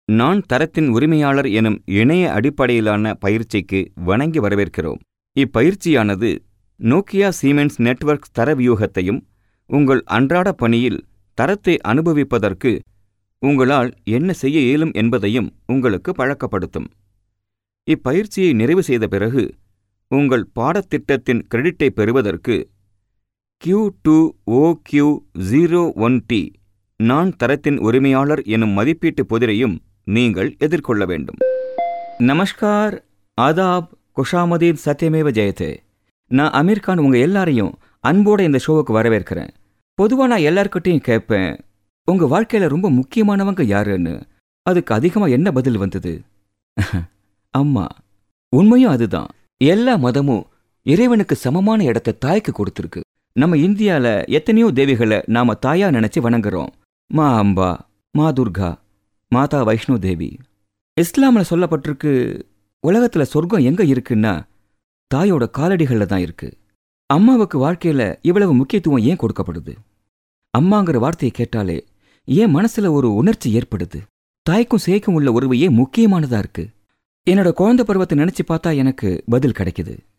நான் தரத்தின் உரிமையாளர் எனும் இணைய அடிப்படையிலான பயிற்சிக்கு வணங்கி வரவேற்கிறோம் இப்பயிற்சியானது நோக்கியா சீமென்ஸ் நெட்வொர்க் தர வியூகத்தையும் உங்கள் அன்றாட பணியில் தரத்தை அனுபவிப்பதற்கு உங்களால் என்ன செய்ய இயலும் என்பதையும் உங்களுக்கு பழக்கப்படுத்தும் இப்பயிற்சியை நிறைவு செய்த பிறகு உங்கள் பாடத்திட்டத்தின் கிரெடிட்டை பெறுவதற்கு Q two O Q zero one T நான் தரத்தின் உரிமையாளர் எனும் மதிப்பீட்டு புதிரையும் நீங்கள் எதிர்கொள்ள வேண்டும் நமஸ்கார் ஆதாப் குஷாமதீன் சத்யமேவ ஜெயதே நான் அமீர் கான் உங்க எல்லாரையும் அன்போட இந்த ஷோவுக்கு வரவேற்கிறேன் பொதுவாக நான் எல்லார்கிட்டையும் கேட்பேன் உங்க வாழ்க்கையில ரொம்ப முக்கியமானவங்க யாருன்னு அதுக்கு அதிகமா என்ன பதில் வந்தது அம்மா உண்மையும் அதுதான் எல்லா மதமும் இறைவனுக்கு சமமான இடத்தை தாய்க்கு கொடுத்துருக்கு நம்ம இந்தியால எத்தனையோ தேவிகளை நாம தாயா நினைச்சு வணங்குறோம் மா அம்பா மா துர்கா மாதா வைஷ்ணோ தேவி இஸ்லாமில் சொல்லப்பட்டிருக்கு உலகத்துல சொர்க்கம் எங்க இருக்குன்னா தாயோட காலடிகளில் தான் இருக்கு அம்மாவுக்கு வாழ்க்கையில இவ்வளவு முக்கியத்துவம் ஏன் கொடுக்கப்படுது அம்மாங்கிற வார்த்தையை கேட்டாலே ஏன் மனசுல ஒரு உணர்ச்சி ஏற்படுது தாய்க்கும் சேய்க்கும் உள்ள உறவு ஏன் முக்கியமானதா இருக்கு என்னோட குழந்தை பருவத்தை நினைச்சு பார்த்தா எனக்கு பதில் கிடைக்குது